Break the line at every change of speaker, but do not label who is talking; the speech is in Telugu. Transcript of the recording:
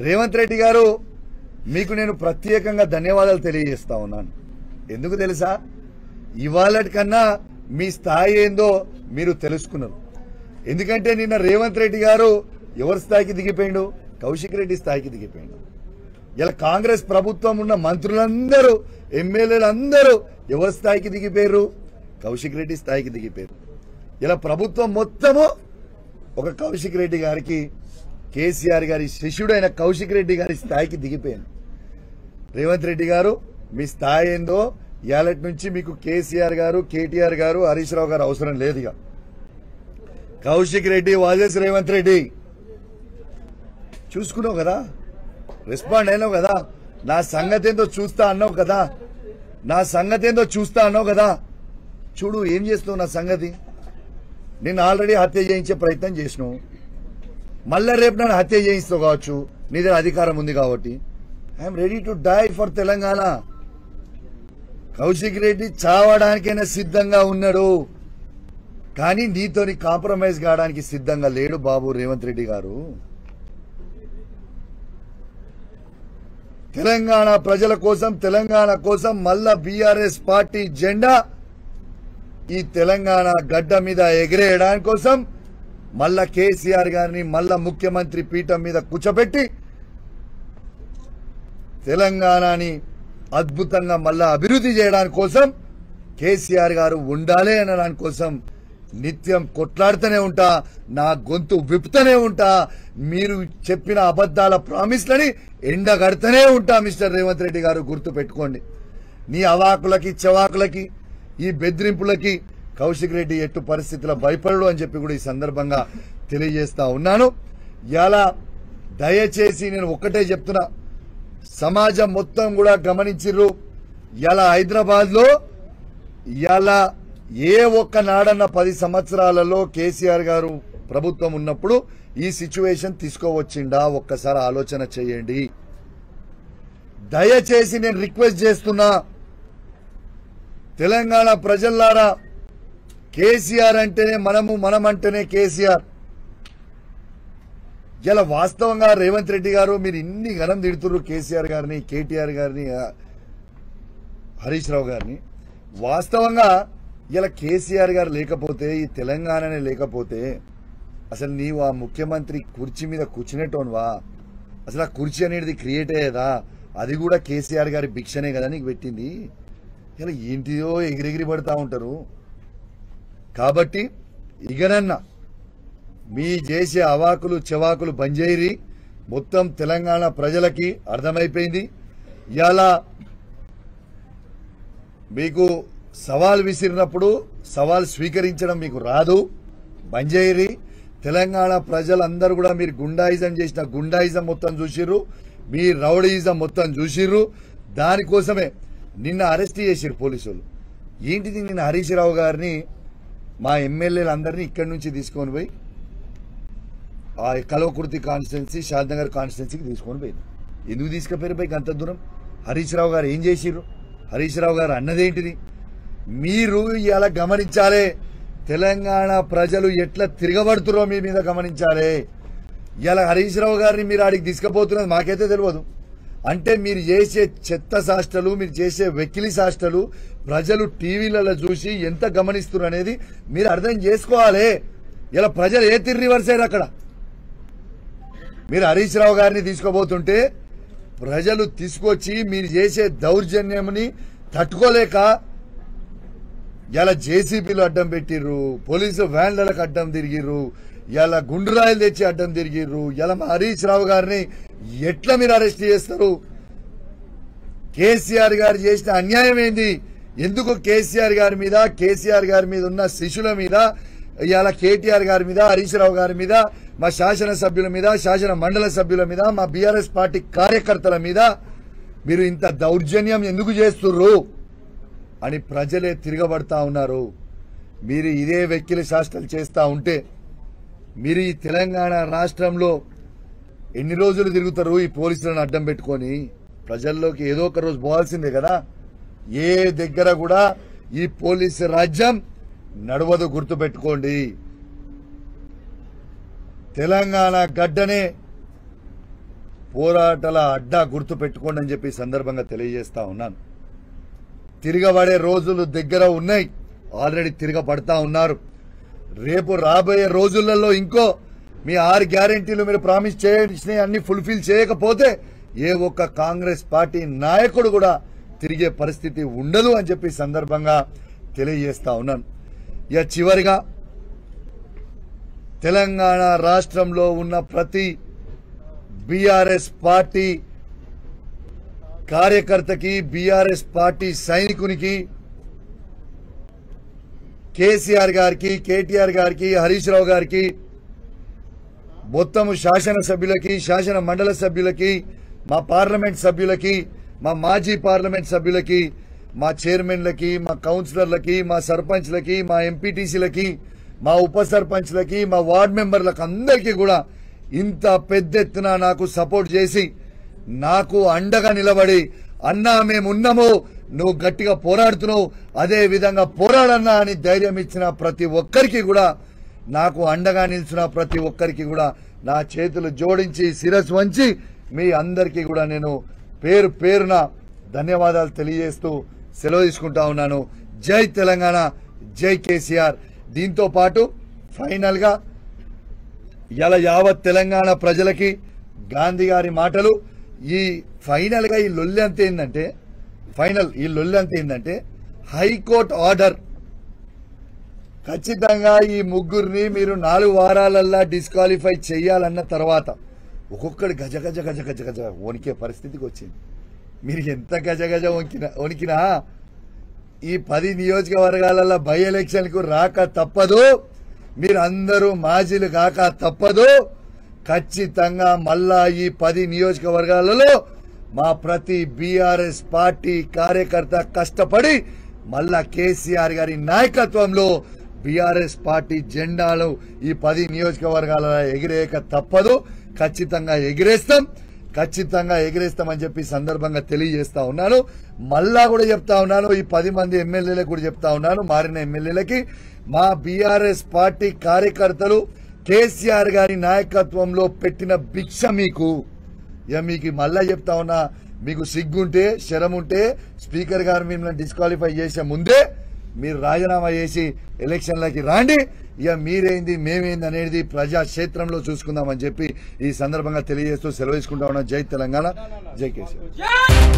రేవంత్ రెడ్డి గారు మీకు నేను ప్రత్యేకంగా ధన్యవాదాలు తెలియజేస్తా ఉన్నాను ఎందుకు తెలుసా ఇవాళ కన్నా మీ స్థాయి ఏందో మీరు తెలుసుకున్నారు ఎందుకంటే నిన్న రేవంత్ రెడ్డి గారు ఎవరి స్థాయికి దిగిపోయిండు కౌశిక్ రెడ్డి స్థాయికి దిగిపోయిండు ఇలా కాంగ్రెస్ ప్రభుత్వం ఉన్న మంత్రులందరూ ఎమ్మెల్యేలు అందరూ ఎవరి స్థాయికి దిగిపోయారు కౌశిక్ రెడ్డి స్థాయికి దిగిపోయారు ఇలా ప్రభుత్వం మొత్తము ఒక కౌశిక్ రెడ్డి గారికి కేసీఆర్ గారి శిష్యుడైన కౌశిక్ రెడ్డి గారి స్థాయికి దిగిపోయింది రేవంత్ రెడ్డి గారు మీ స్థాయి ఏందో ఇయాలటి నుంచి మీకు కేసీఆర్ గారు కేటీఆర్ గారు హరీష్ రావు గారు అవసరం లేదు ఇక కౌశిక్ రెడ్డి వాజేస్ రేవంత్ రెడ్డి చూసుకున్నావు కదా రెస్పాండ్ అయినావు కదా నా సంగతి ఏందో చూస్తా అన్నావు కదా నా సంగతి ఏందో చూస్తా అన్నావు కదా చూడు ఏం చేస్తున్నావు నా సంగతి నేను ఆల్రెడీ హత్య చేయించే ప్రయత్నం చేసినావు మళ్ళా రేపు నన్ను హత్య చేయిస్తావు కావచ్చు నీ దగ్గర అధికారం ఉంది కాబట్టి I'm ready to die for Telangana Kaushik Reddy చావడానికైనా సిద్ధంగా ఉన్నాడు కానీ నీతోని కాంప్రమైజ్ కావడానికి సిద్ధంగా లేడు బాబు రేవంత్ రెడ్డి గారు తెలంగాణ ప్రజల కోసం తెలంగాణ కోసం మళ్ళా బీఆర్ఎస్ పార్టీ జెండా ఈ తెలంగాణ గడ్డ మీద ఎగిరేయడానికి కోసం మళ్ళా కేసీఆర్ గారిని మళ్ళా ముఖ్యమంత్రి పీఠం మీద కూర్చోబెట్టి తెలంగాణని అద్భుతంగా మళ్ళా అభివృద్ధి చేయడానికి కోసం కేసీఆర్ గారు ఉండాలి అనడానికి కోసం నిత్యం కొట్లాడుతూనే ఉంటా నా గొంతు విప్పుతూనే ఉంటా మీరు చెప్పిన అబద్ధాల ప్రామిస్లని ఎండగడుతూనే ఉంటా మిస్టర్ రేవంత్ రెడ్డి గారు గుర్తు పెట్టుకోండి నీ అవాకులకి చవాకులకి ఈ బెదిరింపులకి కౌశిక్ రెడ్డి ఎట్టు పరిస్థితుల భయపడడు అని చెప్పి కూడా ఈ సందర్భంగా తెలియజేస్తా ఉన్నాను ఇలా దయచేసి నేను ఒక్కటే చెప్తున్నా సమాజం మొత్తం కూడా గమనించిర్రు ఇలా హైదరాబాద్ లో ఇలా ఏ ఒక్క నాడన్న పది సంవత్సరాలలో కేసీఆర్ గారు ప్రభుత్వం ఉన్నప్పుడు ఈ సిచ్యువేషన్ తీసుకోవచ్చిండా ఒక్కసారి ఆలోచన చేయండి దయచేసి నేను రిక్వెస్ట్ చేస్తున్నా తెలంగాణ ప్రజల్లారా కేసీఆర్ అంటేనే మనము మనం అంటేనే కేసీఆర్ ఇలా వాస్తవంగా రేవంత్ రెడ్డి గారు మీరు ఇన్ని ఘనం తిడుతున్నారు కేసీఆర్ గారిని కేటీఆర్ గారిని ఆ, హరీష్ రావు గారిని వాస్తవంగా ఇలా కేసీఆర్ గారు లేకపోతే ఈ తెలంగాణనే లేకపోతే అసలు నీవు ఆ ముఖ్యమంత్రి కుర్చీ మీద కూర్చునేటోనువా అసలు ఆ కుర్చీ అనేది క్రియేట్ అయ్యేదా అది కూడా కేసీఆర్ గారి భిక్షనే కదా నీకు పెట్టింది ఇలా ఏంటిదో ఎగిరెగిరి పడతా ఉంటారు కాబట్టి ఇగనన్నా మీ చేసే అవాకులు చెవాకులు బంజేరి మొత్తం తెలంగాణ ప్రజలకి అర్థమైపోయింది ఇలా మీకు సవాల్ విసిరినప్పుడు సవాల్ స్వీకరించడం మీకు రాదు బంజేరి తెలంగాణ ప్రజలందరూ కూడా మీరు గుండాయిజం చేసిన గుండాయిజం మొత్తం చూసిర్రు మీ రౌడీయిజం మొత్తం చూసిర్రు దానికోసమే నిన్న అరెస్ట్ చేసిర్రు పోలీసులు ఏంటిది నిన్న హరీష్ రావు గారిని మా ఎమ్మెల్యేలందరినీ ఇక్కడి నుంచి తీసుకొని పోయి ఆ కలవకుర్తి కాన్స్టిట్యున్సీ షాద్నగర్ కాన్స్టిట్యున్సీకి తీసుకొని పోయింది ఎందుకు తీసుకుపోయారు పైకి అంత దూరం హరీష్ రావు గారు ఏం చేసిర్రు హరీష్ రావు గారు అన్నదేంటిది మీరు ఇలా గమనించాలి తెలంగాణ ప్రజలు ఎట్లా తిరగబడుతురో మీ మీద గమనించాలి ఇలా హరీష్ రావు గారిని మీరు ఆడికి తీసుకుపోతున్నది మాకైతే తెలియదు అంటే మీరు చేసే చెత్త సాష్టలు మీరు చేసే వెకిలి సాష్టలు ప్రజలు టీవీలలో చూసి ఎంత గమనిస్తున్నారు అనేది మీరు అర్థం చేసుకోవాలి ఇలా ప్రజలు ఏ తిరిగి రివర్స్ అయ్యారు అక్కడ మీరు హరీష్ రావు గారిని తీసుకోబోతుంటే ప్రజలు తీసుకొచ్చి మీరు చేసే దౌర్జన్యంని తట్టుకోలేక ఇలా జేసీబీలు అడ్డం పెట్టిర్రు పోలీసు వ్యాన్లకు అడ్డం తిరిగిర్రు ఇలా గుండురాయిలు తెచ్చి అడ్డం తిరిగిర్రు ఇలా మా హరీష్ రావు గారిని ఎట్లా మీరు అరెస్ట్ చేస్తారు కేసీఆర్ గారు చేసిన అన్యాయం ఏంది ఎందుకు కేసీఆర్ గారి మీద కేసీఆర్ గారి మీద ఉన్న శిష్యుల మీద ఇవాళ కేటీఆర్ గారి మీద హరీష్ రావు గారి మీద మా శాసన సభ్యుల మీద శాసన మండల సభ్యుల మీద మా బీఆర్ఎస్ పార్టీ కార్యకర్తల మీద మీరు ఇంత దౌర్జన్యం ఎందుకు చేస్తుర్రు అని ప్రజలే తిరగబడతా ఉన్నారు మీరు ఇదే వెక్కిలి శాస్త్రాలు చేస్తా ఉంటే మీరు ఈ తెలంగాణ రాష్ట్రంలో ఎన్ని రోజులు తిరుగుతారు ఈ పోలీసులను అడ్డం పెట్టుకొని ప్రజల్లోకి ఏదో ఒక రోజు పోవాల్సిందే కదా ఏ దగ్గర కూడా ఈ పోలీసు రాజ్యం నడవదు గుర్తుపెట్టుకోండి తెలంగాణ గడ్డనే పోరాటాల అడ్డా గుర్తు పెట్టుకోండి అని చెప్పి ఈ సందర్భంగా తెలియజేస్తా ఉన్నాను తిరగబడే రోజులు దగ్గర ఉన్నాయి ఆల్రెడీ తిరగబడతా ఉన్నారు రేపు రాబోయే రోజులలో ఇంకో మీ ఆరు గ్యారెంటీలు మీరు ప్రామిస్ చేసిన అన్ని ఫుల్ఫిల్ చేయకపోతే ఏ ఒక్క కాంగ్రెస్ పార్టీ నాయకుడు కూడా తిరిగే పరిస్థితి ఉండదు అని చెప్పి ఈ సందర్భంగా తెలియజేస్తా ఉన్నాను ఇక చివరిగా తెలంగాణ రాష్ట్రంలో ఉన్న ప్రతి బీఆర్ఎస్ పార్టీ కార్యకర్తకి బీఆర్ఎస్ పార్టీ సైనికునికి కేసీఆర్ గారికి కేటీఆర్ గారికి హరీష్ రావు గారికి మొత్తం శాసనసభ్యులకి శాసన మండల సభ్యులకి మా పార్లమెంట్ సభ్యులకి మా మాజీ పార్లమెంట్ సభ్యులకి మా చైర్మన్లకి మా కౌన్సిలర్లకి మా సర్పంచ్లకి మా ఎంపీటీసీలకి మా ఉప సర్పంచ్లకి మా వార్డ్ మెంబర్లకు అందరికీ కూడా ఇంత పెద్ద ఎత్తున నాకు సపోర్ట్ చేసి నాకు అండగా నిలబడి అన్నా మేమున్నాము నువ్వు గట్టిగా పోరాడుతున్నావు అదే విధంగా పోరాడన్నా అని ధైర్యం ఇచ్చిన ప్రతి ఒక్కరికి కూడా నాకు అండగా నిలిచిన ప్రతి ఒక్కరికి కూడా నా చేతులు జోడించి శిరస్సు వంచి మీ అందరికీ కూడా నేను పేరు పేరున ధన్యవాదాలు తెలియజేస్తూ సెలవు తీసుకుంటా ఉన్నాను జై తెలంగాణ జై కేసీఆర్ దీంతో పాటు ఫైనల్ గా ఇలా యావత్ తెలంగాణ ప్రజలకి గాంధీ గారి మాటలు ఈ ఫైనల్ గా ఈ లొల్లి అంత ఏంటంటే ఫైనల్ ఈ లొల్లి అంత ఏంటంటే హైకోర్టు ఆర్డర్ ఖచ్చితంగా ఈ ముగ్గురిని మీరు నాలుగు వారాలల్లా డిస్క్వాలిఫై చేయాలన్న తర్వాత ఒక్కొక్కడు గజ గజ గజ గజ గజ వణికే పరిస్థితికి వచ్చింది మీరు ఎంత గజ గజ వణికినా వణికినా ఈ పది నియోజకవర్గాలలో బై ఎలక్షన్ కు రాక తప్పదు మీరు అందరూ మాజీలు కాక తప్పదు ఖచ్చితంగా మళ్ళా ఈ పది నియోజకవర్గాలలో మా ప్రతి బీఆర్ఎస్ పార్టీ కార్యకర్త కష్టపడి మళ్ళా కేసీఆర్ గారి నాయకత్వంలో బీఆర్ఎస్ పార్టీ జెండాలు ఈ పది నియోజకవర్గాలలో ఎగిరేయక తప్పదు ఖచ్చితంగా ఎగిరేస్తాం ఖచ్చితంగా ఎగిరేస్తామని చెప్పి ఈ సందర్భంగా తెలియజేస్తా ఉన్నాను మళ్ళా కూడా చెప్తా ఉన్నాను ఈ పది మంది ఎమ్మెల్యేలకు కూడా చెప్తా ఉన్నాను మారిన ఎమ్మెల్యేలకి మా బీఆర్ఎస్ పార్టీ కార్యకర్తలు కేసీఆర్ గారి నాయకత్వంలో పెట్టిన భిక్ష మీకు ఇక మీకు మళ్ళా చెప్తా ఉన్నా మీకు సిగ్గుంటే శరం ఉంటే స్పీకర్ గారు మిమ్మల్ని డిస్క్వాలిఫై చేసే ముందే మీరు రాజీనామా చేసి ఎలక్షన్లకి రాండి ఇక మీరేంది మేమేంది అనేది ప్రజాక్షేత్రంలో చూసుకుందామని చెప్పి ఈ సందర్భంగా తెలియజేస్తూ సెలవు తీసుకుంటా ఉన్నాం జై తెలంగాణ జై కేసీఆర్
జై